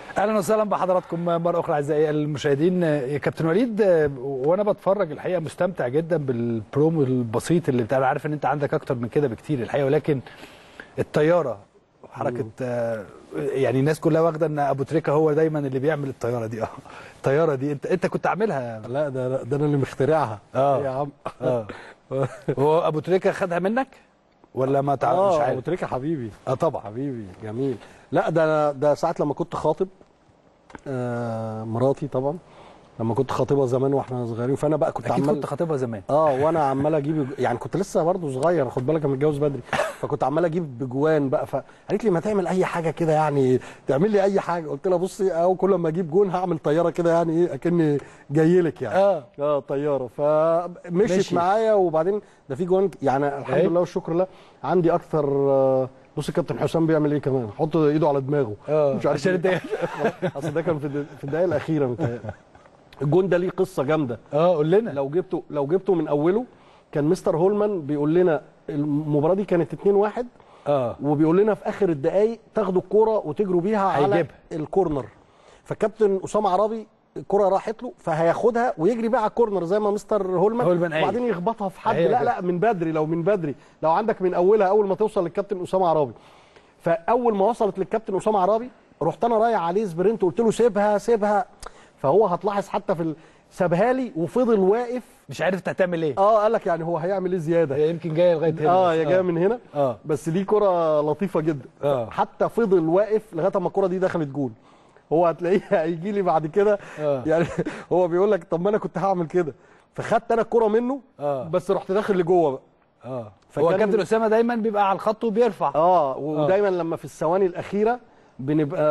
اهلا وسهلا بحضراتكم مره اخرى اعزائي المشاهدين يا كابتن وليد وانا بتفرج الحقيقه مستمتع جدا بالبرومو البسيط اللي بتاع عارف ان انت عندك اكتر من كده بكتير الحقيقه ولكن الطياره حركه آه، يعني الناس كلها واخده ان ابو تريكه هو دايما اللي بيعمل الطياره دي اه الطياره دي انت انت كنت عاملها لا ده ده انا اللي مخترعها آه. يا عم اه هو ابو تريكه خدها منك ولا ما تعرفش مش اه عارف ابو تريكه حبيبي اه طبعا حبيبي جميل لا ده ده ساعه لما كنت خاطب آه مراتي طبعا لما كنت خاطبها زمان واحنا صغيرين فانا بقى كنت اكيد عمال كنت خاطبها زمان اه وانا عمال اجيب يعني كنت لسه برضه صغير خد بالك انا متجوز بدري فكنت عمال اجيب بجوان بقى فقالت لي ما تعمل اي حاجه كده يعني تعمل لي اي حاجه قلت لها بصي اهو كل ما اجيب جون هعمل طياره كده يعني ايه اكني جاي لك يعني اه اه طياره فمشيت مشي. معايا وبعدين ده في جوان يعني الحمد أهي. لله والشكر لله عندي اكثر آه، بص الكابتن حسام بيعمل ايه كمان حط ايده على دماغه اه مش عارف عشان إيه. انت اصل ده كان في الد- في الدقائق الاخيره متهيألي الجون ده ليه قصه جامده اه قول لنا لو جبته لو جبته من اوله كان مستر هولمان بيقول لنا المباراه دي كانت 2-1 اه وبيقول لنا في اخر الدقائق تاخدوا الكوره وتجروا بيها على هيجيبها. الكورنر فالكابتن اسامه عرابي الكره راحت له فهياخدها ويجري بيها على الكورنر زي ما مستر هولمان هولمان قايل. وبعدين يخبطها في حد هي لا كده. لا من بدري لو من بدري لو عندك من اولها اول ما توصل للكابتن اسامه عرابي فاول ما وصلت للكابتن اسامه عرابي رحت انا رايح عليه سبرنت قلت له سيبها سيبها فهو هتلاحظ حتى في ال- سابها لي وفضل واقف مش عارف انت هتعمل ايه اه قال لك يعني هو هيعمل ايه زياده هي يمكن جايه لغايه هنا اه بس. يا جايه من هنا اه بس دي كره لطيفه جدا آه. حتى فضل واقف لغايه اما الكره دي دخلت جول هو هتلاقيه هيجي لي بعد كده آه. يعني هو بيقول لك طب ما انا كنت هعمل كده فخدت انا الكره منه آه. بس رحت داخل لجوه بقى اه هو فكان كابتن من- اسامه دايما بيبقى على الخط وبيرفع اه ودايما لما في الثواني الاخيره بنبقى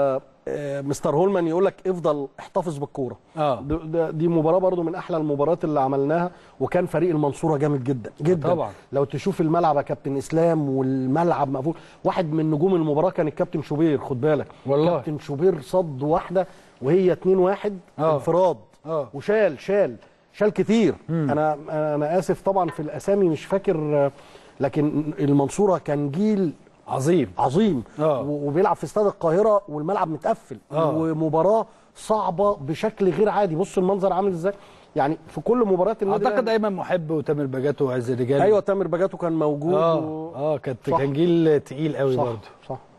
آه، مستر هولمان يقول لك افضل احتفظ بالكوره اه د- د- دي مباراه برضو من احلى المباريات اللي عملناها وكان فريق المنصوره جامد جدا جدا طبعا. لو تشوف الملعب يا كابتن اسلام والملعب مقفول واحد من نجوم المباراه كان الكابتن شوبير خد بالك والله. كابتن شوبير صد واحده وهي 2 1 آه. انفراد اه وشال شال شال كتير انا انا اسف طبعا في الاسامي مش فاكر آه، لكن المنصوره كان جيل عظيم عظيم آه. و- وبيلعب في استاد القاهره والملعب متقفل آه. ومباراه صعبه بشكل غير عادي بص المنظر عامل ازاي يعني في كل مباريات النادي اعتقد الأهلي- ايمن محب وتامر بجاتو وعز الرجال ايوه تامر بجاتو كان موجود اه و... اه كانت صح. كان جيل تقيل قوي صح برضه صح